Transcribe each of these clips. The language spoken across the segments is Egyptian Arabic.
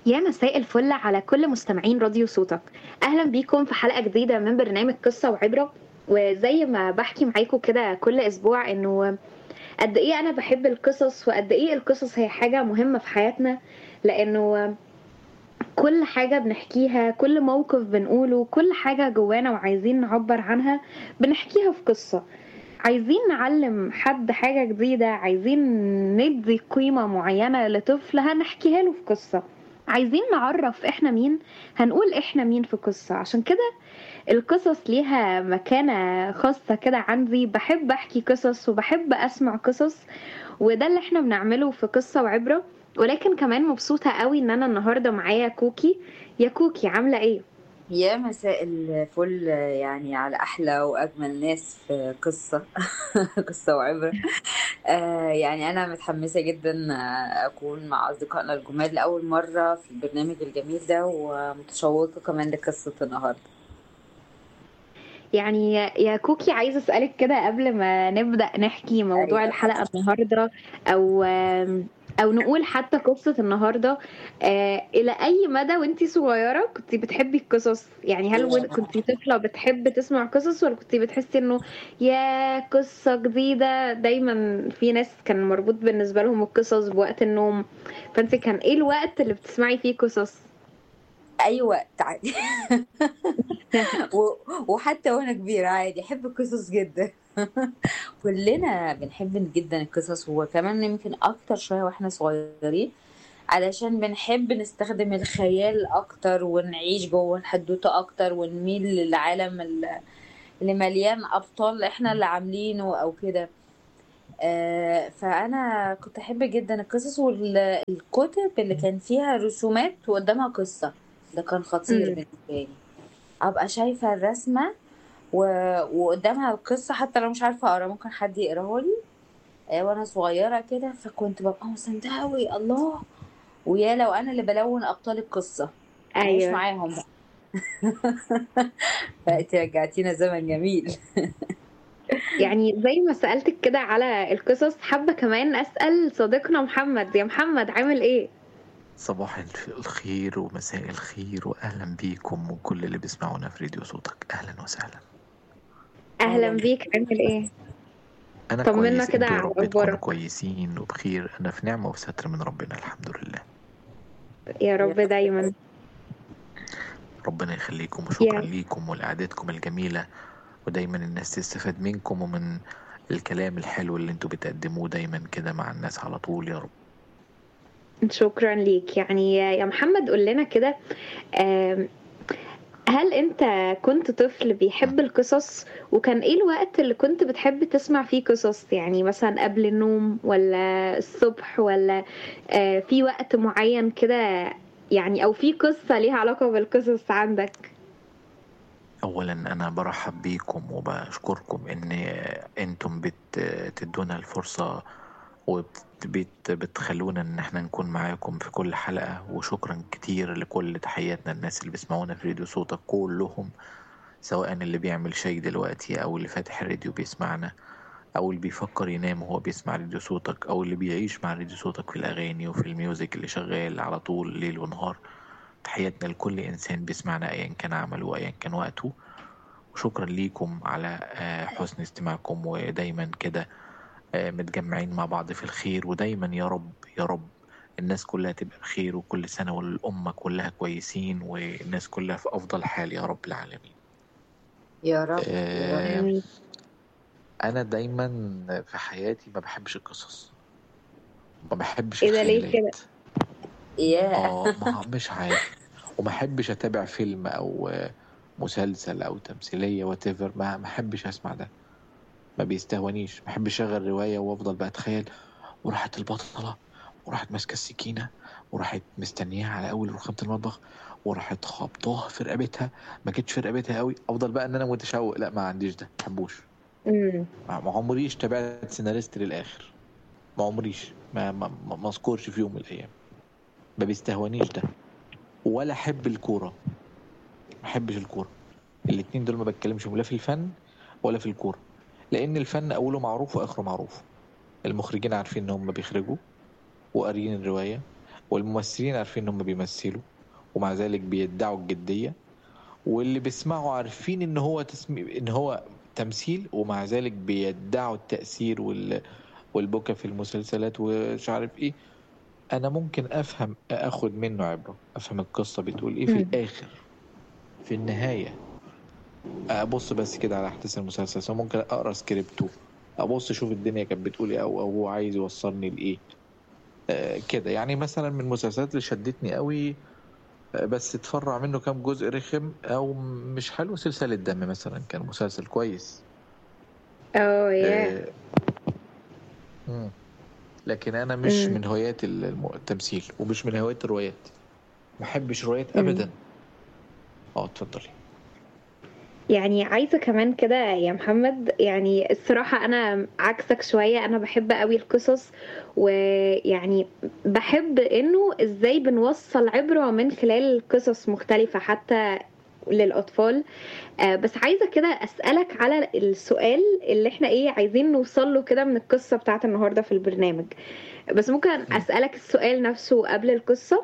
يا مساء الفل على كل مستمعين راديو صوتك اهلا بيكم في حلقه جديده من برنامج قصه وعبره وزي ما بحكي معاكم كده كل اسبوع انه قد ايه انا بحب القصص وقد ايه القصص هي حاجه مهمه في حياتنا لانه كل حاجة بنحكيها كل موقف بنقوله كل حاجة جوانا وعايزين نعبر عنها بنحكيها في قصة عايزين نعلم حد حاجة جديدة عايزين ندي قيمة معينة لطفل هنحكيها له في قصة عايزين نعرف احنا مين هنقول احنا مين في قصة عشان كده القصص ليها مكانة خاصة كده عندي بحب احكي قصص وبحب اسمع قصص وده اللي احنا بنعمله في قصة وعبرة ولكن كمان مبسوطة قوي ان انا النهاردة معايا كوكي يا كوكي عاملة ايه؟ يا مساء الفل يعني على احلى واجمل ناس في قصه قصه وعبره آه يعني انا متحمسه جدا اكون مع اصدقائنا الجمال لاول مره في البرنامج الجميل ده ومتشوقه كمان لقصه النهارده يعني يا كوكي عايزة اسألك كده قبل ما نبدأ نحكي موضوع أيوة. الحلقة النهاردة او او نقول حتى قصة النهاردة آه الى اي مدى وانتي صغيرة كنتي بتحبي القصص يعني هل أيوة. كنتي طفلة بتحب تسمع قصص ولا كنتي بتحسي انه يا قصة جديدة دايما في ناس كان مربوط بالنسبة لهم القصص بوقت النوم فانت كان ايه الوقت اللي بتسمعي فيه قصص اي وقت عادي و- وحتى وانا كبيره عادي احب القصص جدا كلنا بنحب جدا القصص وكمان يمكن اكتر شويه واحنا صغيرين علشان بنحب نستخدم الخيال اكتر ونعيش جوه الحدوته اكتر ونميل للعالم ال- اللي مليان ابطال احنا اللي عاملينه او كده آه، فانا كنت احب جدا القصص والكتب اللي كان فيها رسومات وقدامها قصه ده كان خطير مم. بالنسبه لي ابقى شايفه الرسمه و... وقدامها القصه حتى لو مش عارفه اقرا ممكن حد يقراها لي آه، وانا صغيره كده فكنت ببقى مستمتعه قوي الله ويا لو انا اللي بلون ابطال القصه اعيش ايوه معاهم بقى فانت رجعتينا زمن جميل يعني زي ما سألتك كده على القصص حابة كمان أسأل صديقنا محمد يا محمد عامل ايه؟ صباح الف- الخير ومساء الخير واهلا بيكم وكل اللي بيسمعونا في راديو صوتك اهلا وسهلا أهلا اهلا بيك عامل ايه؟ انا طمنا كويس كده انتوا يا على رب تكونوا أخبارك كويسين وبخير انا في نعمه وستر من ربنا الحمد لله يا رب دايما ربنا يخليكم وشكرا يا ليكم ولقعدتكم الجميله ودايما الناس تستفاد منكم ومن الكلام الحلو اللي انتوا بتقدموه دايما كده مع الناس على طول يا رب شكرا ليك يعني يا محمد قول لنا كده آم، هل انت كنت طفل بيحب القصص وكان ايه الوقت اللي كنت بتحب تسمع فيه قصص يعني مثلا قبل النوم ولا الصبح ولا آه، في وقت معين كده يعني او في قصة ليها علاقة بالقصص عندك اولا انا برحب بيكم وبشكركم ان انتم بتدونا الفرصة وبتخلونا ان احنا نكون معاكم في كل حلقة وشكرا كتير لكل تحياتنا الناس اللي بيسمعونا في راديو صوتك كلهم سواء اللي بيعمل شاي دلوقتي او اللي فاتح الراديو بيسمعنا او اللي بيفكر ينام وهو بيسمع راديو صوتك او اللي بيعيش مع راديو صوتك في الاغاني وفي الميوزك اللي شغال على طول ليل ونهار تحياتنا لكل انسان بيسمعنا ايا كان عمله وايا كان وقته وشكرا ليكم على آه، حسن استماعكم ودايما كده آه، متجمعين مع بعض في الخير ودايما يا رب يا رب الناس كلها تبقى بخير وكل سنة والأمة كلها كويسين والناس كلها في أفضل حال يا رب العالمين يا رب يا رب آه، آمين أنا دايما في حياتي ما بحبش القصص ما بحبش ايه ده ليه كده الخيالات يا اه ما مش عارف وما احبش اتابع فيلم او آه، مسلسل او تمثيليه وات ما ما احبش اسمع ده ما بيستهونيش ما احبش اشغل روايه وافضل بقى اتخيل وراحت البطله وراحت ماسكه السكينه وراحت مستنياها على اول رخامه المطبخ وراحت خبطوها في رقبتها ما جتش في رقبتها قوي افضل بقى ان انا متشوق لا ما عنديش ده ما بحبوش امم ما ما عمريش تابعت سيناريست للاخر ما عمريش ما ما ما ما اذكرش في يوم من الايام ما بيستهونيش ده ولا احب الكوره ما احبش الكوره الاتنين دول ما بتكلمش لا في الفن ولا في الكوره لان الفن اوله معروف واخره معروف المخرجين عارفين ان هم بيخرجوا وقاريين الروايه والممثلين عارفين ان هم بيمثلوا ومع ذلك بيدعوا الجديه واللي بيسمعوا عارفين ان هو تسمي... ان هو تمثيل ومع ذلك بيدعوا التأثير وال... والبكا في المسلسلات ومش عارف ايه انا ممكن افهم اخد منه عبرة افهم القصة بتقول ايه في مم. الاخر في النهاية ابص بس كده على احداث المسلسل سواء ممكن اقرا سكريبته ابص اشوف الدنيا كانت بتقول ايه او أو هو عايز يوصلني لايه آه كده يعني مثلا من المسلسلات اللي شدتني قوي آه، بس اتفرع منه كام جزء رخم او مش حلو سلسلة دم مثلا كان مسلسل كويس اه يا آه، مم. لكن انا مش مم. من هوايات الم- التمثيل ومش من هوايات الروايات ما بحبش روايات مم. ابدا اه اتفضلي يعني عايزة كمان كده يا محمد يعني الصراحة أنا عكسك شوية أنا بحب قوي القصص ويعني بحب إنه إزاي بنوصل عبرة من خلال قصص مختلفة حتى للأطفال آه، بس عايزة كده أسألك على السؤال اللي احنا ايه عايزين نوصل له كده من القصة بتاعت النهاردة في البرنامج بس ممكن أسألك السؤال نفسه قبل القصة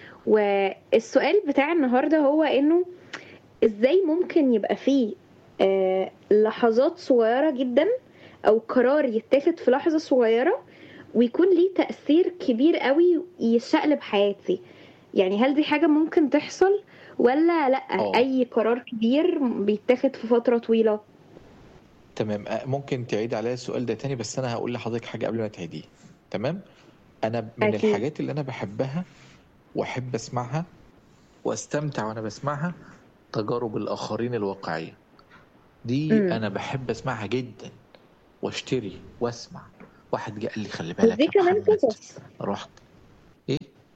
والسؤال بتاع النهاردة هو إنه ازاي ممكن يبقى فيه آه، لحظات صغيرة جدا او قرار يتاخد في لحظة صغيرة ويكون ليه تأثير كبير قوي يشقلب حياتي يعني هل دي حاجة ممكن تحصل ولا لا اه اي قرار كبير بيتاخد في فترة طويلة تمام آه، ممكن تعيد عليا السؤال ده تاني بس انا هقول لحضرتك حاجة قبل ما تعيديه تمام انا من اكيد الحاجات اللي انا بحبها واحب اسمعها واستمتع وانا بسمعها تجارب الاخرين الواقعية دي امم انا بحب اسمعها جدا واشتري واسمع واحد جه قال لي خلي بالك ودي يا كمان محمد قصص رحت ايه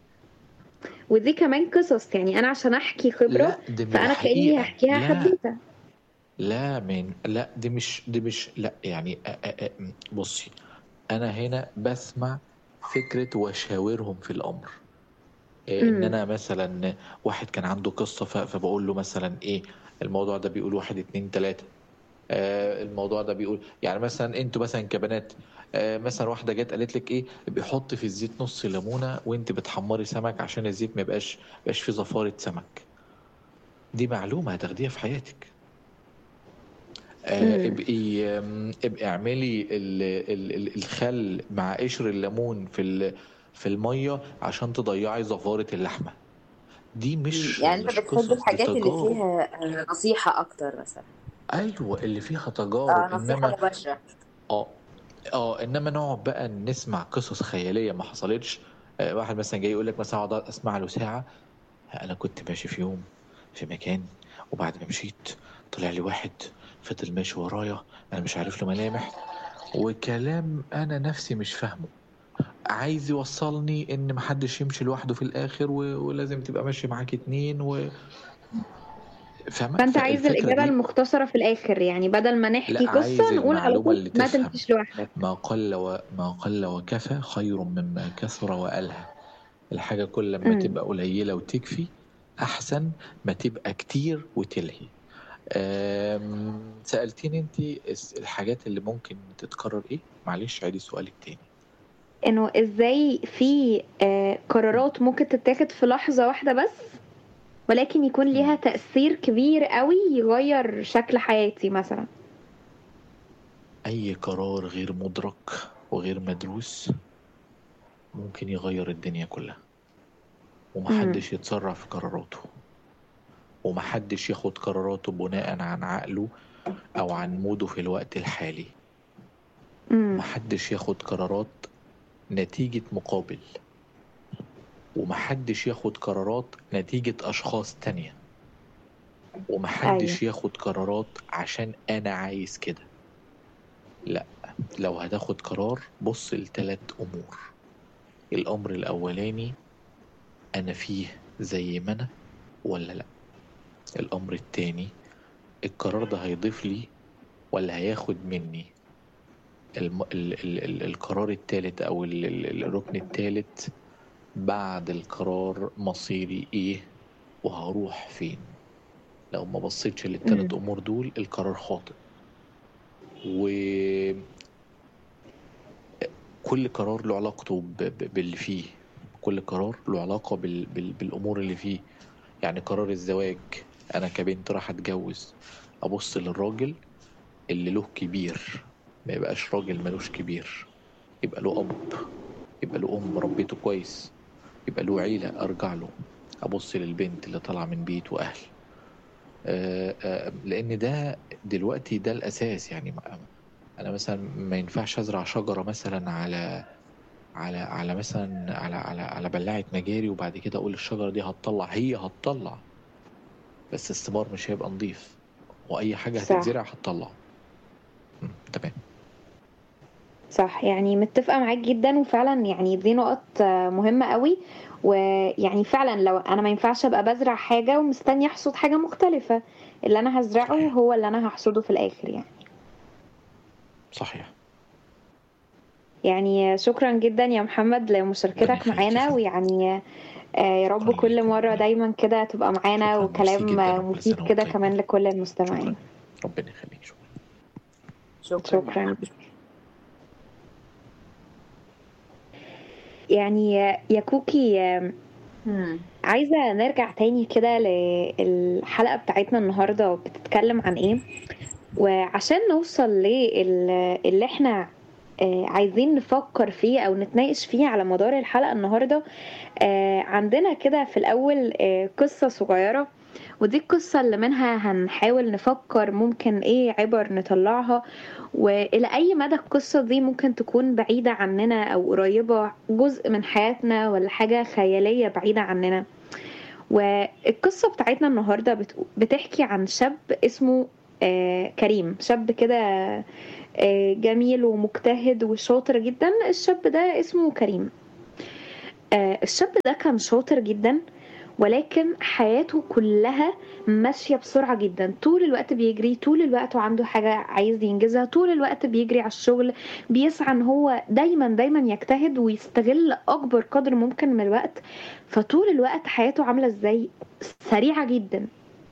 ودي كمان قصص يعني انا عشان احكي خبرة لا دي من فانا كأني الحقيقة هحكيها لا حدوتة لا من لا دي مش دي مش لا يعني أ أ أ بصي انا هنا بسمع فكرة واشاورهم في الامر إيه ان امم انا مثلا واحد كان عنده قصة ف- فبقول له مثلا ايه الموضوع ده بيقول واحد اتنين تلاتة آه الموضوع ده بيقول يعني مثلا انتوا مثلا كبنات آه مثلا واحدة جت قالت لك ايه بيحط في الزيت نص ليمونة وانت بتحمري سمك عشان الزيت ما يبقاش ما يبقاش فيه زفارة سمك دي معلومة هتاخديها في حياتك آه، امم ابقي آم، ابقي اعملي ال- ال- ال- الخل مع قشر الليمون في ال- في الميه عشان تضيعي زفارة اللحمة دي مش يعني انت مش بتحب قصص دي الحاجات اللي تجارب فيها آه، نصيحة اكتر مثلا ايوه اللي فيها اه تجارب نصيحة انما مباشرة اه اه انما نقعد بقى نسمع قصص خيالية ما حصلتش آه، واحد مثلا جاي يقول لك مثلا اقعد اسمع له ساعة انا كنت ماشي في يوم في مكان وبعد ما مشيت طلع لي واحد فضل ماشي ورايا انا مش عارف له ملامح وكلام انا نفسي مش فاهمه عايز يوصلني ان محدش يمشي لوحده في الاخر و... ولازم تبقى ماشي معاك اتنين و... فاهمة فانت عايز فالفكرة الإجابة دي المختصرة في الآخر يعني بدل ما نحكي لا عايز قصة نقول على المعلومة طول اللي ما تفهم تمشيش لوحدك ما قل و... ما قل وكفى خير مما كثر وألهى الحاجة كل لما امم تبقى قليلة وتكفي أحسن ما تبقى كتير وتلهي أم... سألتيني انت الس- الحاجات اللي ممكن تتكرر ايه معلش عيدي سؤالك تاني انه ازاي في آه، قرارات ممكن تتاخد في لحظة واحدة بس ولكن يكون ليها مم. تأثير كبير قوي يغير شكل حياتي مثلا أي قرار غير مدرك وغير مدروس ممكن يغير الدنيا كلها امم ومحدش يتسرع في قراراته ومحدش ياخد قراراته بناء عن عقله أو عن موده في الوقت الحالي امم محدش ياخد قرارات نتيجة مقابل ومحدش ياخد قرارات نتيجة أشخاص تانية ايوه ومحدش ياخد قرارات عشان أنا عايز كده لا لو هتاخد قرار بص لتلات أمور الأمر الأولاني أنا فيه زي ما أنا ولا لأ الأمر التاني القرار ده هيضيف لي ولا هياخد مني الم... ال... ال... ال... القرار التالت أو ال... ال... الركن التالت بعد القرار مصيري إيه وهروح فين لو ما بصيتش للتلات امم أمور دول القرار خاطئ وكل قرار له علاقته ب... ب... باللي فيه كل قرار له علاقة بال... بال... بالأمور اللي فيه يعني قرار الزواج أنا كبنت راح أتجوز أبص للراجل اللي له كبير ما يبقاش راجل ملوش كبير يبقى له أب يبقى له أم ربيته كويس يبقى له عيلة أرجع له أبص للبنت اللي طالعة من بيت وأهل آه، آه، لأن ده دلوقتي ده الأساس يعني ما- أنا مثلا ما ينفعش أزرع شجرة مثلا على على على مثلا على على على بلاعة مجاري وبعد كده أقول الشجرة دي هتطلع هي هتطلع بس الثمار مش هيبقى نظيف وأي حاجة صح هتتزرع هتطلع م، تمام صح يعني متفقة معاك جدا وفعلا يعني دي نقط آه، مهمة قوي ويعني فعلا لو انا ما ينفعش ابقى بزرع حاجة ومستني احصد حاجة مختلفة اللي انا هزرعه صحيح هو اللي انا هحصده في الاخر يعني صحيح يعني شكرا جدا يا محمد ربنا لمشاركتك يخليك يا معانا فندم ويعني آه، يا رب شكرا كل ليكم مرة دايما كده تبقى معانا شكرا ميرسي وكلام جدا آه، وكل مفيد سنة وانتم كده كمان طيبين لكل شكرا المستمعين ربنا يخليك شكرا شكرا يا شكرا محمد يعني يا كوكي آه، مم. عايزة نرجع تاني كده للحلقة بتاعتنا النهاردة بتتكلم عن ايه وعشان نوصل للي احنا آه، عايزين نفكر فيه او نتناقش فيه على مدار الحلقة النهاردة آه، عندنا كده في الاول آه، قصة صغيرة ودي القصة اللي منها هنحاول نفكر ممكن ايه عبر نطلعها والى اي مدى القصة دي ممكن تكون بعيدة عننا او قريبة جزء من حياتنا ولا حاجة خيالية بعيدة عننا والقصة بتاعتنا النهاردة بت- بتحكي عن شاب اسمه آه، كريم شاب كده آه، جميل ومجتهد وشاطر جدا الشاب ده اسمه كريم آه، الشاب ده كان شاطر جدا ولكن حياته كلها ماشية بسرعة جدا طول الوقت بيجري طول الوقت وعنده حاجة عايز ينجزها طول الوقت بيجري على الشغل بيسعى ان هو دايما دايما يجتهد ويستغل اكبر قدر ممكن من الوقت فطول الوقت حياته عاملة ازاي سريعة جدا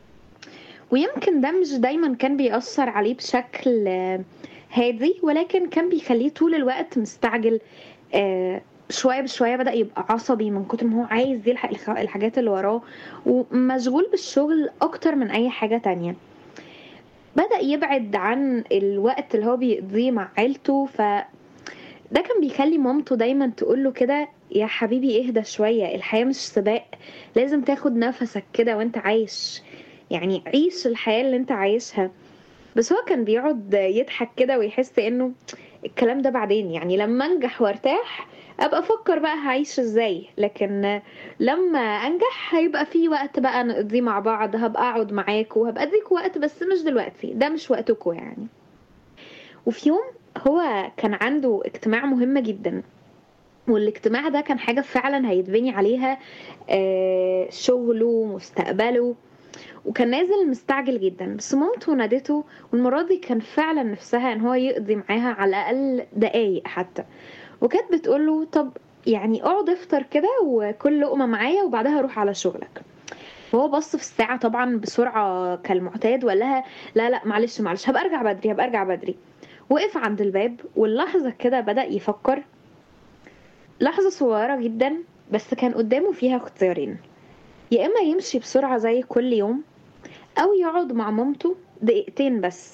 ويمكن ده مش دايما كان بيأثر عليه بشكل آه، هادي ولكن كان بيخليه طول الوقت مستعجل آه، شوية بشوية بدأ يبقى عصبي من كتر ما هو عايز يلحق الخ- الحاجات اللي وراه ومشغول بالشغل أكتر من أي حاجة تانية بدأ يبعد عن الوقت اللي هو بيقضيه مع عيلته ف ده كان بيخلي مامته دايما تقوله كده يا حبيبي اهدى شوية الحياة مش سباق لازم تاخد نفسك كده وانت عايش يعني عيش الحياة اللي انت عايشها بس هو كان بيقعد يضحك كده ويحس انه الكلام ده بعدين يعني لما انجح وارتاح ابقى افكر بقى هعيش ازاي لكن لما انجح هيبقى في وقت بقى نقضيه مع بعض هبقى اقعد معاك وهبقى اديك وقت بس مش دلوقتي ده مش وقتكم يعني وفي يوم هو كان عنده اجتماع مهم جدا والاجتماع ده كان حاجة فعلا هيتبني عليها آه، شغله ومستقبله وكان نازل مستعجل جدا بس مامته نادته والمرة دي كان فعلا نفسها ان هو يقضي معاها على الاقل دقايق حتى وكانت بتقوله طب يعني اقعد افطر كده وكل لقمة معايا وبعدها روح على شغلك هو بص في الساعة طبعا بسرعة كالمعتاد وقال لها لا لا معلش معلش هبقى ارجع بدري هبقى ارجع بدري وقف عند الباب واللحظة كده بدأ يفكر لحظة صغيرة جدا بس كان قدامه فيها اختيارين يا إما يمشي بسرعة زي كل يوم أو يقعد مع مامته دقيقتين بس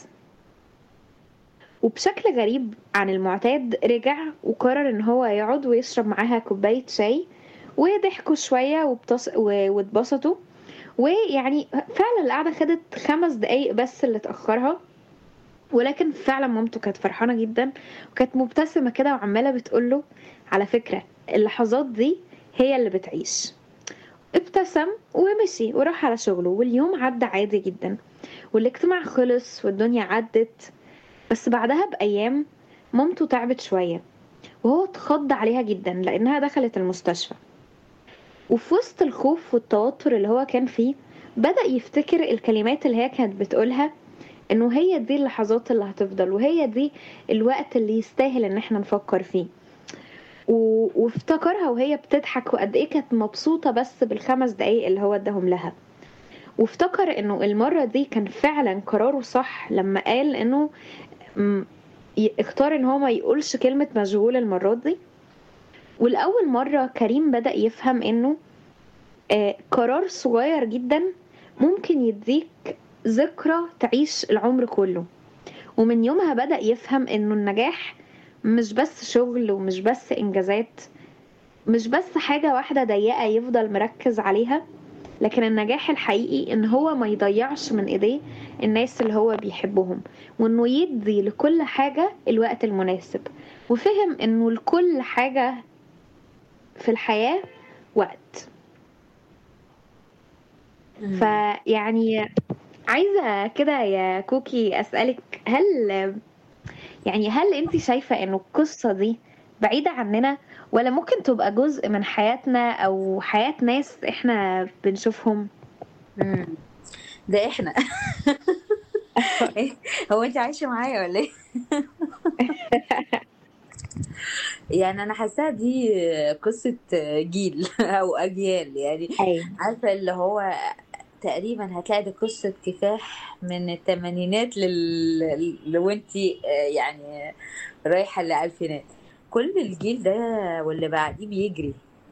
وبشكل غريب عن المعتاد رجع وقرر ان هو يقعد ويشرب معاها كوباية شاي وضحكوا شوية وبتص... و- واتبسطوا ويعني فعلا القعدة خدت خمس دقايق بس اللي اتأخرها ولكن فعلا مامته كانت فرحانة جدا وكانت مبتسمة كده وعمالة بتقوله على فكرة اللحظات دي هي اللي بتعيش ابتسم ومشي وراح على شغله واليوم عدى عادي جدا والاجتماع خلص والدنيا عدت بس بعدها بأيام مامته تعبت شوية وهو اتخض عليها جدا لأنها دخلت المستشفى وفي وسط الخوف والتوتر اللي هو كان فيه بدأ يفتكر الكلمات اللي هي كانت بتقولها انه هي دي اللحظات اللي هتفضل وهي دي الوقت اللي يستاهل ان احنا نفكر فيه و... وافتكرها وهي بتضحك وقد ايه كانت مبسوطة بس بالخمس دقايق اللي هو اداهم لها وافتكر انه المرة دي كان فعلا قراره صح لما قال انه م- ي- اختار ان هو ما يقولش كلمة مشغول المرة دي ولأول مرة كريم بدأ يفهم إنه آه، قرار صغير جدا ممكن يديك ذكرى تعيش العمر كله ومن يومها بدأ يفهم إنه النجاح مش بس شغل ومش بس إنجازات مش بس حاجة واحدة ضيقة يفضل مركز عليها لكن النجاح الحقيقي إن هو ما يضيعش من إيديه الناس اللي هو بيحبهم وإنه يدي لكل حاجة الوقت المناسب وفهم إنه لكل حاجة في الحياة وقت فيعني عايزة كده يا كوكي أسألك هل يعني هل انت شايفة انه القصة دي بعيدة عننا ولا ممكن تبقى جزء من حياتنا او حياة ناس احنا بنشوفهم مم. ده احنا هو انت عايشه معايا ولا ايه يعني انا حاساها دي قصه جيل او اجيال يعني ايوه عارفه اللي هو تقريبا هتلاقي دي قصه كفاح من الثمانينات لل... لو انت يعني رايحه للالفينات كل الجيل ده واللي بعديه بيجري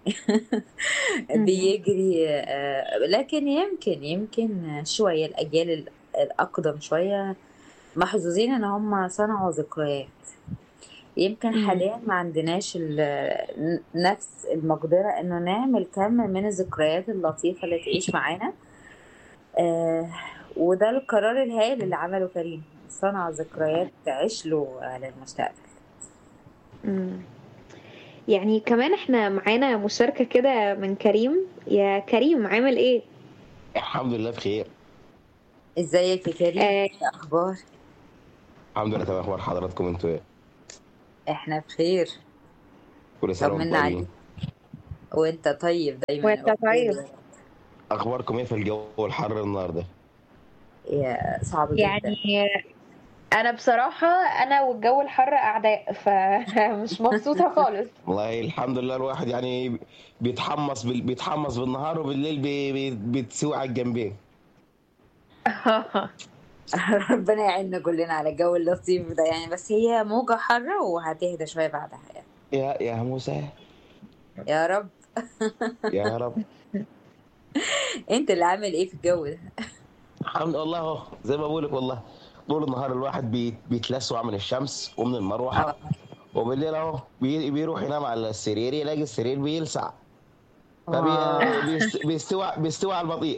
بيجري آه، لكن يمكن يمكن شويه الاجيال ال- الاقدم شويه محظوظين ان هم صنعوا ذكريات يمكن مم. حاليا ما عندناش ال- نفس المقدرة انه نعمل كم من الذكريات اللطيفة اللي تعيش معانا آه وده القرار الهائل اللي عمله كريم صنع ذكريات تعيش له على المستقبل مم. يعني كمان احنا معانا مشاركة كده من كريم يا كريم عامل ايه الحمد لله بخير ازيك يا كريم آه. ايه الاخبار الحمد لله تمام اخبار حضراتكم انتوا ايه احنا بخير كل سنه وانتم طمنا عليك طيبين وانت طيب دايما وانت طيب اخباركم ايه في الجو الحر النهارده يا صعب جدا يعني انا بصراحة انا والجو الحر اعداء فمش مبسوطة خالص والله الحمد لله الواحد يعني بيتحمص بال... بيتحمص بالنهار وبالليل بي... بي... بتسوي على الجنبين ربنا يعيننا كلنا على الجو اللطيف ده يعني بس هي موجة حارة وهتهدى شوية بعدها يعني يا يا موسى يا رب يا رب انت اللي عامل ايه في الجو ده الحمد لله اهو زي ما بقولك والله طول النهار الواحد بي... بيتلسع من الشمس ومن المروحه اه وبالليل اهو بي... بيروح ينام على السرير يلاقي السرير بيلسع فبي... آه. بيست... بيستوى بيستوى على البطيء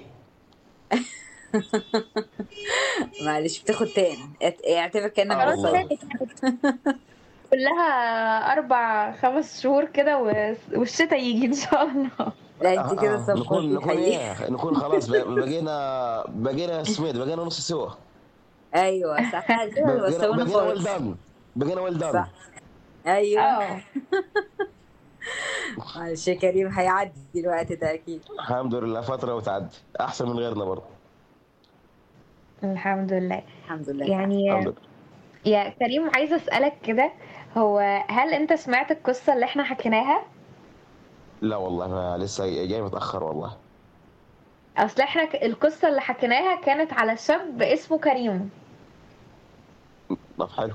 معلش بتاخد تاني اعت- اعتبر كانك آه خلاص والله. بتصيف كلها اربع خمس شهور كده و- والشتاء يجي ان شاء الله لا انت كده نكون صفقتي نكون حقيقي ايه نكون خلاص بق- بقينا بقينا سميد بقينا نص سوا ايوه صح كده بقينا بسوينا بقينا ويل خالص دان بقينا ويل دان صح ايوه اه معلش يا كريم هيعدي الوقت ده اكيد الحمد لله فترة وتعدي أحسن من غيرنا برضه الحمد لله الحمد لله يعني الحمد لله يا كريم عايزة اسألك كده هو هل انت سمعت القصة اللي احنا حكيناها لا والله ما لسه جاي متأخر والله اصل احنا ك- القصة اللي حكيناها كانت على شاب اسمه كريم طب حلو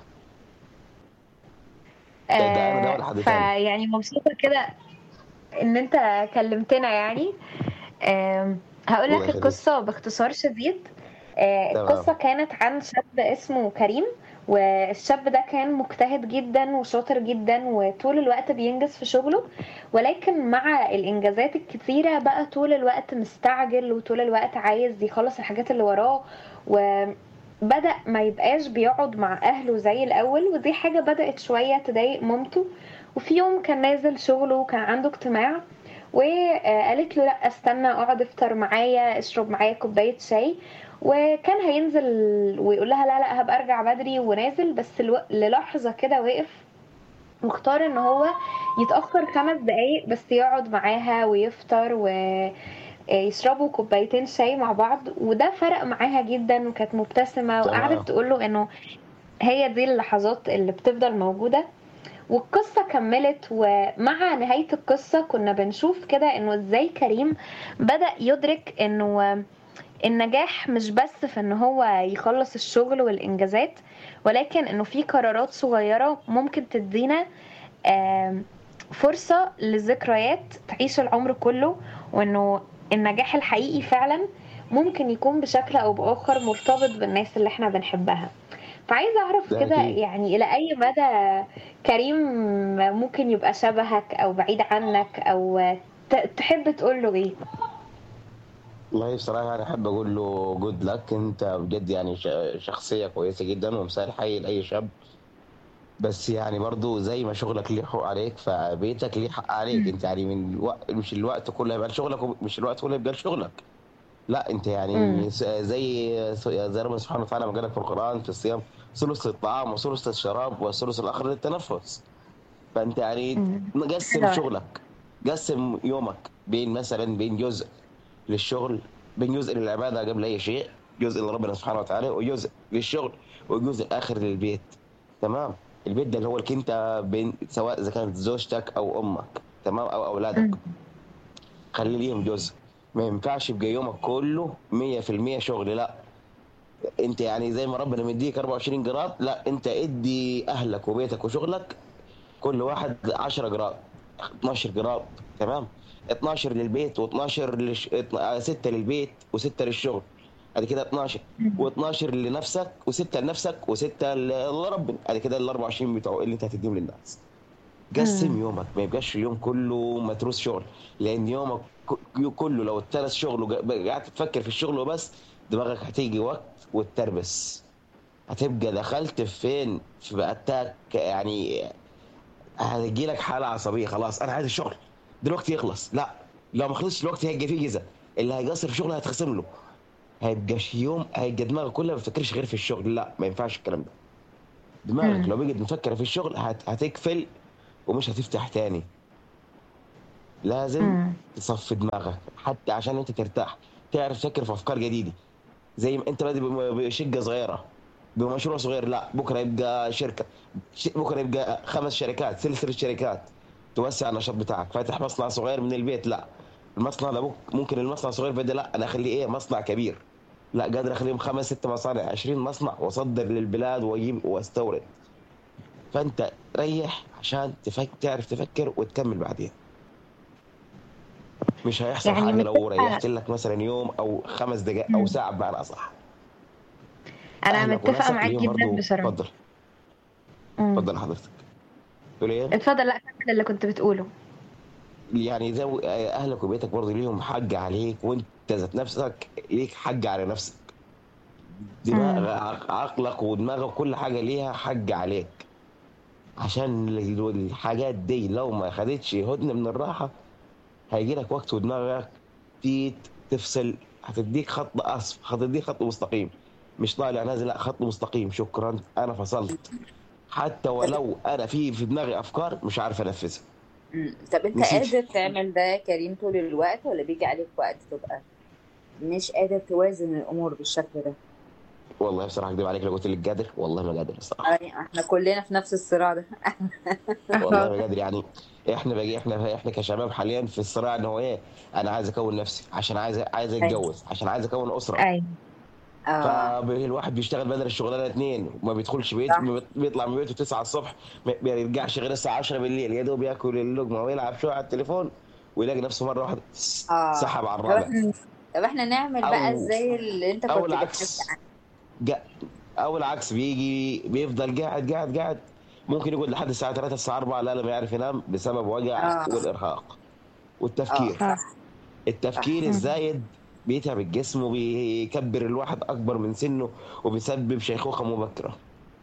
ده ده أنا ده ولا حد تاني فيعني مبسوطة كده ان انت كلمتنا يعني آم، هقول الله لك يخليك القصة باختصار شديد آه، تمام القصة كانت عن شاب اسمه كريم والشاب ده كان مجتهد جدا وشاطر جدا وطول الوقت بينجز في شغله ولكن مع الإنجازات الكتيرة بقى طول الوقت مستعجل وطول الوقت عايز يخلص الحاجات اللي وراه وبدأ ما يبقاش بيقعد مع أهله زي الأول ودي حاجة بدأت شوية تضايق مامته وفي يوم كان نازل شغله وكان عنده اجتماع وقالت له لا استنى اقعد افطر معايا اشرب معايا كوبايه شاي وكان هينزل ويقول لها لا لا هبقى ارجع بدري ونازل بس الو... للحظه كده وقف واختار ان هو يتاخر خمس دقايق بس يقعد معاها ويفطر ويشربوا كوبايتين شاي مع بعض وده فرق معاها جدا وكانت مبتسمه وقعدت تمام تقول له انه هي دي اللحظات اللي بتفضل موجوده والقصة كملت ومع نهاية القصة كنا بنشوف كده انه ازاي كريم بدأ يدرك انه النجاح مش بس في ان هو يخلص الشغل والانجازات ولكن انه في قرارات صغيرة ممكن تدينا آم، فرصة للذكريات تعيش العمر كله وانه النجاح الحقيقي فعلا ممكن يكون بشكل او باخر مرتبط بالناس اللي احنا بنحبها فعايزة اعرف ده كده اكيد يعني الى اي مدى كريم ممكن يبقى شبهك او بعيد عنك او ت- تحب تقول له ايه والله بصراحة أنا أحب أقول له جود لك أنت بجد يعني ش- شخصية كويسة جدا ومثال حي لأي شاب بس يعني برضو زي ما شغلك ليه حقوق عليك فبيتك ليه حق عليك أنت يعني من الوقت مش الوقت كله يبقى لشغلك مش الوقت كله يبقى لشغلك لا أنت يعني امم س- زي زي ربنا سبحانه وتعالى ما قال لك في القرآن في الصيام ثلث للطعام وثلث للشراب والثلث الآخر للتنفس فأنت يعني امم قسم حلو شغلك قسم يومك بين مثلا بين جزء للشغل بين جزء للعبادة قبل أي شيء جزء لربنا سبحانه وتعالى وجزء للشغل وجزء آخر للبيت تمام البيت ده اللي هو لك أنت بين سواء إذا كانت زوجتك أو أمك تمام أو أولادك امم خلي ليهم جزء ما ينفعش يبقى يومك كله 100% شغل لا انت يعني زي ما ربنا مديك 24 جراد لا انت ادي اهلك وبيتك وشغلك كل واحد 10 جراد 12 جراد تمام 12 للبيت و12 للش... 6 للبيت و6 للشغل ادي كده 12 و12 لنفسك و6 لنفسك و6 لربنا ادي كده ال 24 بتوع اللي انت هتديهم للناس قسم امم يومك ما يبقاش اليوم كله متروس شغل لان يومك ك- كله لو اترس شغل وقعدت تفكر في الشغل وبس دماغك هتيجي وقت وتتربس هتبقى دخلت في فين في بقتك يعني هتجي لك حاله عصبيه خلاص انا عايز الشغل دلوقتي يخلص لا لو ما خلصش الوقت هيجي فيه جزء اللي هيقصر في شغله هيتخصم له هيبقاش يوم هيبقى دماغك كلها ما بتفكرش غير في الشغل لا ما ينفعش الكلام ده دماغك لو بقت مفكره في الشغل هت... هتقفل ومش هتفتح تاني لازم امم تصفي دماغك حتى عشان انت ترتاح تعرف تفكر في افكار جديده زي ما انت بادئ بم- بشقه صغيره بمشروع صغير لا بكره يبقى شركه ش- بكره يبقى خمس شركات سلسله شركات توسع النشاط بتاعك فاتح مصنع صغير من البيت لا المصنع ده بك- ممكن المصنع صغير بدأ لا انا اخليه ايه مصنع كبير لا قادر اخليهم خمس ست مصانع 20 مصنع واصدر للبلاد واجيب واستورد فانت ريح عشان تفك تعرف تفكر وتكمل بعدين مش هيحصل يعني حاجه لو متفقة ريحت لك مثلا يوم او خمس دقائق او مم. ساعه بمعنى اصح انا اهلك متفقة وناسك معاك ليهم جدا برضو بصراحة اتفضل امم اتفضل حضرتك تقول ايه اتفضل لا كمل اللي كنت بتقوله يعني زي اهلك وبيتك برضو ليهم حق عليك وانت ذات نفسك ليك حق على نفسك دماغ امم عق- عقلك ودماغك كل حاجه ليها حق عليك عشان ال- الحاجات دي لو ما خدتش هدنه من الراحه هيجي لك وقت ودماغك تيت تفصل هتديك خط اصف هتديك خط مستقيم مش طالع نازل لا خط مستقيم شكرا انا فصلت حتى ولو انا في في دماغي افكار مش عارف انفذها مم. طب انت نسيت قادر تعمل ده يا كريم طول الوقت ولا بيجي عليك وقت تبقى مش قادر توازن الامور بالشكل ده والله بصراحه اكذب عليك لو قلت لك قادر والله ما قادر الصراحه يعني احنا كلنا في نفس الصراع ده والله ما قادر يعني احنا باقي احنا احنا كشباب حاليا في الصراع ان هو ايه انا عايز اكون نفسي عشان عايز عايز ايوه اتجوز عشان عايز اكون اسره ايوه اه فالواحد بيشتغل بدل الشغلانه اتنين وما بيدخلش بيت صح ما بيط- بيطلع من بيته 9 الصبح ما بيرجعش غير الساعه 10 بالليل يا دوب ياكل اللقمه ويلعب شويه على التليفون ويلاقي نفسه مره واحده اه سحب على طب الرابع احنا طب احنا نعمل بقى او ازاي اللي انت او كنت بتحكي العكس عنه جا او العكس بيجي بيفضل قاعد قاعد قاعد ممكن يقعد لحد الساعه 3 الساعه 4 لا لا ما يعرف ينام بسبب وجع اه والارهاق اه والتفكير صح صح صح التفكير مم. الزايد بيتعب الجسم وبيكبر الواحد اكبر من سنه وبيسبب شيخوخه مبكره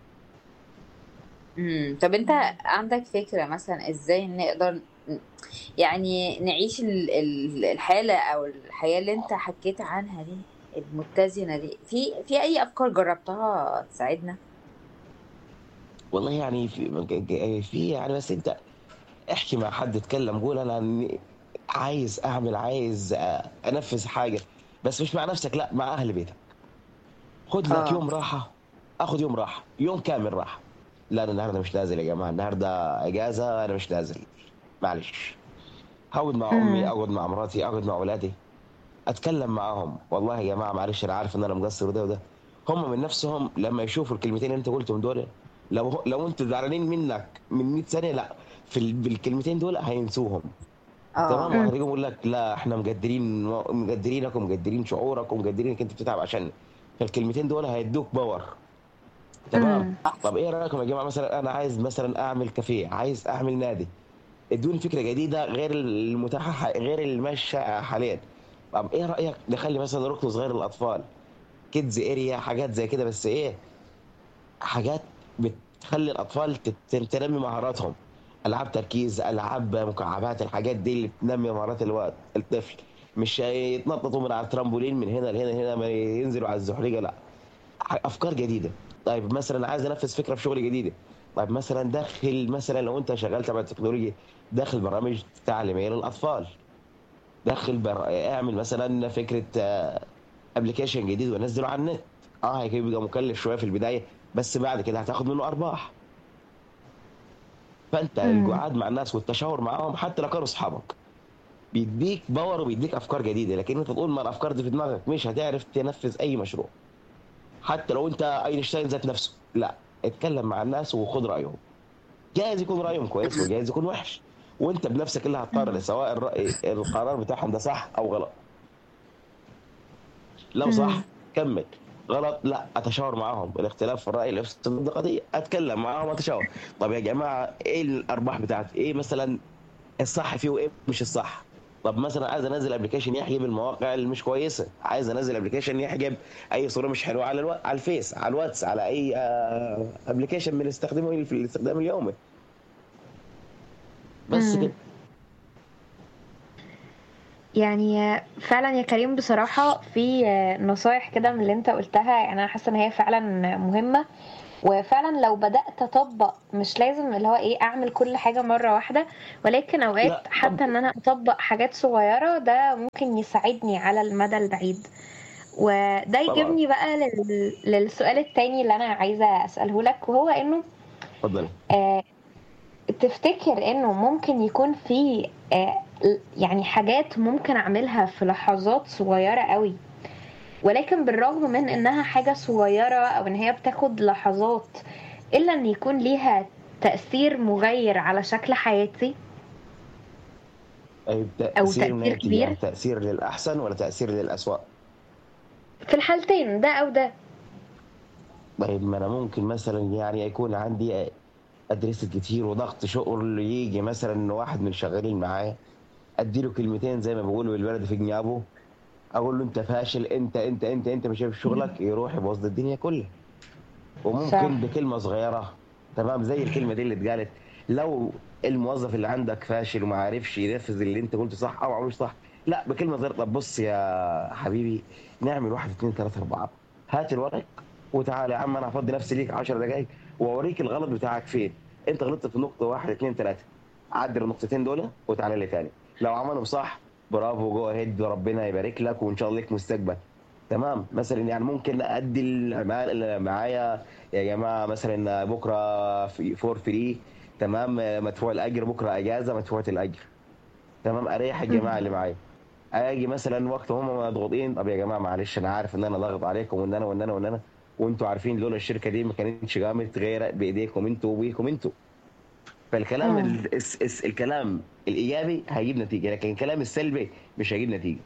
امم طب انت عندك فكرة مثلا ازاي نقدر ن- يعني نعيش ال- ال- الحالة او الحياة اللي انت حكيت عنها دي المتزنة دي في في اي افكار جربتها تساعدنا والله يعني في في يعني بس انت احكي مع حد اتكلم قول انا عايز اعمل عايز انفذ حاجه بس مش مع نفسك لا مع اهل بيتك خد لك اه يوم راحه اخد يوم راحه يوم كامل راحه لا انا النهارده مش نازل يا جماعه النهارده اجازه انا مش نازل معلش هقعد مع امي مم. اقعد مع مراتي اقعد مع اولادي اتكلم معاهم والله يا جماعه معلش انا عارف ان انا مقصر وده وده هم من نفسهم لما يشوفوا الكلمتين اللي انت قلتهم دول لو لو انتوا زعلانين منك من 100 سنه لا في ال- بالكلمتين دول هينسوهم تمام اه مم. وهتيجي يقول لك لا احنا مقدرين مقدرينك ومقدرين شعورك ومقدرين انك انت بتتعب عشان فالكلمتين دول هيدوك باور تمام مم. طب ايه رايكم يا جماعه مثلا انا عايز مثلا اعمل كافيه عايز اعمل نادي ادوني فكره جديده غير المتاحه ح- غير الماشيه حاليا طب ايه رايك نخلي مثلا ركن صغير للاطفال كيدز اريا حاجات زي كده بس ايه حاجات بتخلي الاطفال تت- تنمي مهاراتهم العاب تركيز العاب مكعبات الحاجات دي اللي بتنمي مهارات الوقت الطفل مش يتنططوا من على الترامبولين من هنا لهنا هنا ما ينزلوا على الزحليقه لا ح- افكار جديده طيب مثلا عايز انفذ فكره في شغل جديده طيب مثلا دخل مثلا لو انت شغال تبع التكنولوجيا دخل برامج تعليميه للاطفال دخل بر... اعمل مثلا فكره ابلكيشن جديد ونزله على النت اه هيبقى مكلف شويه في البدايه بس بعد كده هتاخد منه ارباح فانت مم. القعاد مع الناس والتشاور معاهم حتى لو كانوا اصحابك بيديك باور وبيديك افكار جديده لكن انت تقول ما الافكار دي في دماغك مش هتعرف تنفذ اي مشروع حتى لو انت اينشتاين ذات نفسه لا اتكلم مع الناس وخد رايهم جايز يكون رايهم كويس وجايز يكون وحش وانت بنفسك اللي هتقرر سواء الرأي القرار بتاعهم ده صح او غلط لو صح مم. كمل غلط لا اتشاور معاهم الاختلاف في الراي اللي يفسد القضيه اتكلم معاهم واتشاور طب يا جماعه ايه الارباح بتاعتي ايه مثلا الصح فيه وايه مش الصح طب مثلا عايز انزل ابلكيشن يحجب المواقع اللي مش كويسه عايز انزل ابلكيشن يحجب اي صوره مش حلوه على الو... على الفيس على الواتس على اي ابلكيشن من استخدامه في الاستخدام اليومي بس مم. كده يعني فعلا يا كريم بصراحة في نصايح كده من اللي انت قلتها يعني انا حاسة ان هي فعلا مهمة وفعلا لو بدأت اطبق مش لازم اللي هو ايه اعمل كل حاجة مرة واحدة ولكن اوقات لا حتى ان انا اطبق حاجات صغيرة ده ممكن يساعدني على المدى البعيد وده طبعا يجيبني بقى لل... للسؤال التاني اللي انا عايزة اسأله لك وهو انه اتفضل آه تفتكر انه ممكن يكون في آه يعني حاجات ممكن اعملها في لحظات صغيرة قوي ولكن بالرغم من انها حاجة صغيرة او ان هي بتاخد لحظات الا ان يكون ليها تأثير مغير على شكل حياتي طيب او تاثير من تأثير أي اتجاه كبير تاثير للاحسن ولا تاثير للاسوء في الحالتين ده او ده طيب ما انا ممكن مثلا يعني يكون عندي ادريس كتير وضغط شغل يجي مثلا واحد من شغالين معايا اديله كلمتين زي ما بيقولوا بالبلد في جنابه اقول له انت فاشل انت انت انت انت مش شايف شغلك يروح يبوظ الدنيا كلها صح وممكن بكلمه صغيره تمام زي الكلمه دي اللي اتقالت لو الموظف اللي عندك فاشل وما عارفش ينفذ اللي انت قلته صح او عملوش صح لا بكلمه صغيره طب بص يا حبيبي نعمل واحد اثنين ثلاثه اربعه هات الورق وتعالى يا عم انا هفضي نفسي ليك 10 دقائق واوريك الغلط بتاعك فين انت غلطت في نقطه واحد اثنين ثلاثه عدل النقطتين دول وتعالى لي تاني لو عملهم صح برافو جو هيد ربنا يبارك لك وان شاء الله لك مستقبل تمام مثلا يعني ممكن ادي المع- اللي معايا يا جماعه مثلا بكره في فور فري تمام مدفوع الاجر بكره اجازه مدفوعه الاجر تمام اريح الجماعه اللي معايا اجي مثلا وقت هم مضغوطين طب يا جماعه معلش انا عارف ان انا ضاغط عليكم وان انا وان انا وان انا وانتوا عارفين لولا الشركه دي ما كانتش قامت غير بايديكم انتوا وبيكم انتوا فالكلام مم. ال... الس... الس... الكلام الايجابي هيجيب نتيجه لكن الكلام السلبي مش هيجيب نتيجه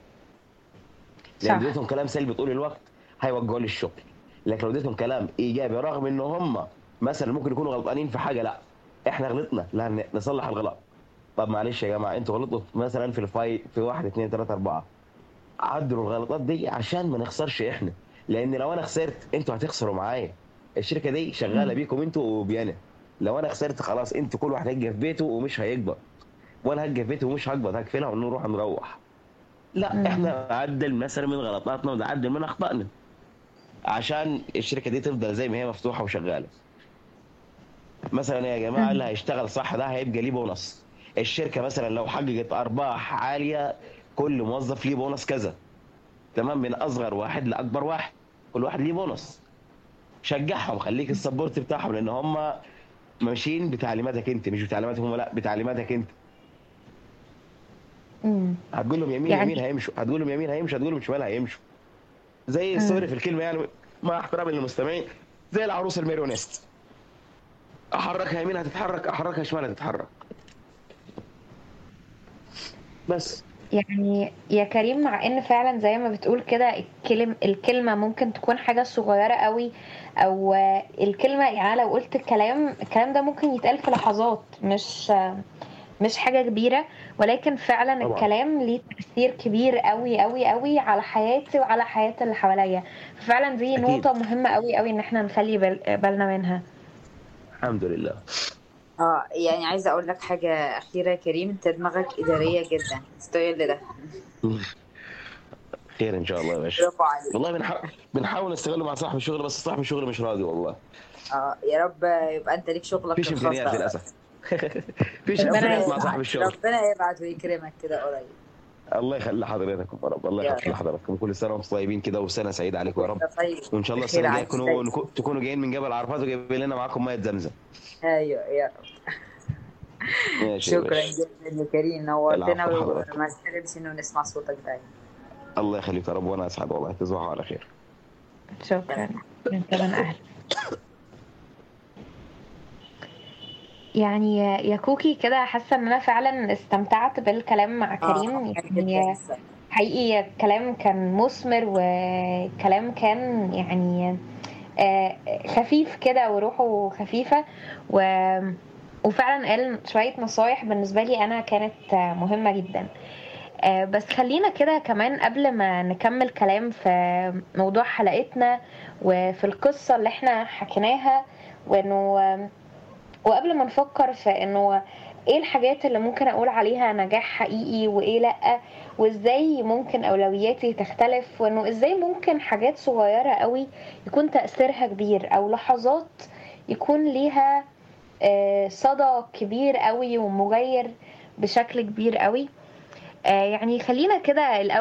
لان صح اديتهم كلام سلبي طول الوقت هيوجهوا لي الشغل لكن لو اديتهم كلام ايجابي رغم ان هم مثلا ممكن يكونوا غلطانين في حاجه لا احنا غلطنا لا ن- نصلح الغلط طب معلش يا جماعه انتوا غلطتوا مثلا في الفاي في واحد اثنين ثلاثه اربعه عدلوا الغلطات دي عشان ما نخسرش احنا لان لو انا خسرت انتوا هتخسروا معايا الشركه دي شغاله مم. بيكم انتوا وبيانا لو انا خسرت خلاص انتوا كل واحد هيجي في بيته ومش هيكبر وانا هجي في بيته ومش هكبر هقفلها ونروح نروح لا مم. احنا نعدل مثلا من غلطاتنا ونعدل من اخطائنا عشان الشركه دي تفضل زي ما هي مفتوحه وشغاله مثلا يا جماعه اللي مم. هيشتغل صح ده هيبقى ليه بونص الشركه مثلا لو حققت ارباح عاليه كل موظف ليه بونص كذا تمام من اصغر واحد لاكبر واحد كل واحد ليه بونص شجعهم خليك السبورت بتاعهم لان هم ماشيين بتعليماتك انت مش بتعليماتهم هم لا بتعليماتك انت مم. هتقول لهم يمين يعني- يمين هيمشوا هتقول لهم يمين هيمشوا هتقول لهم شمال هيمشوا زي مم. سوري في الكلمه يعني مع احترامي للمستمعين زي العروس الماريونيست احركها يمين هتتحرك احركها شمال هتتحرك بس يعني يا كريم مع ان فعلا زي ما بتقول كده الكلم الكلمة ممكن تكون حاجة صغيرة قوي او الكلمة يعني لو قلت الكلام الكلام ده ممكن يتقال في لحظات مش مش حاجة كبيرة ولكن فعلا طبعا. الكلام ليه تأثير كبير قوي قوي قوي على حياتي وعلى حياة اللي حواليا فعلا دي أكيد. نقطة مهمة قوي قوي ان احنا نخلي بال- بالنا منها الحمد لله اه يعني عايزه اقول لك حاجه اخيره يا كريم انت دماغك اداريه جدا استغل ده خير ان شاء الله يا باشا برافو عليك والله بنحاول بنحاول نستغله مع صاحب الشغل بس صاحب الشغل مش راضي والله اه يا رب يبقى انت ليك شغلك مفيش الخاص امكانيات بقى. للاسف مفيش ربنا امكانيات مع يسعدك. صاحب الشغل ربنا يبعت ويكرمك كده قريب الله يخلي حضرتك يا رب الله يا يخلي حضرتك كل سنه وانتم طيبين كده وسنه سعيده عليكم يا رب طيب وان شاء الله خير السنه الجايه عليك تكونوا دايما. نكو- تكونوا جايين من جبل عرفات وجايبين لنا معاكم ميه زمزم ايوه يا رب ماشي يا شكرا باشا. جدا يا كريم نورتنا العفو حضرتك. وما نحرمش انه نسمع صوتك دايما الله يخليك يا رب وانا اسعد والله تصبحوا على خير شكرا انت من اهل يعني يا يا كوكي كده حاسه ان انا فعلا استمتعت بالكلام مع كريم آه، يعني حقيقي الكلام كان مثمر وكلام كان يعني آه، خفيف كده وروحه خفيفة و وفعلا قال شوية نصايح بالنسبة لي أنا كانت آه، مهمة جدا آه، بس خلينا كده كمان قبل ما نكمل كلام في موضوع حلقتنا وفي القصة اللي احنا حكيناها وانه وقبل ما نفكر في انه ايه الحاجات اللي ممكن اقول عليها نجاح حقيقي وايه لا وازاي ممكن اولوياتي تختلف وانه ازاي ممكن حاجات صغيرة قوي يكون تأثيرها كبير او لحظات يكون ليها آه، صدى كبير قوي ومغير بشكل كبير قوي آه، يعني خلينا كده الأول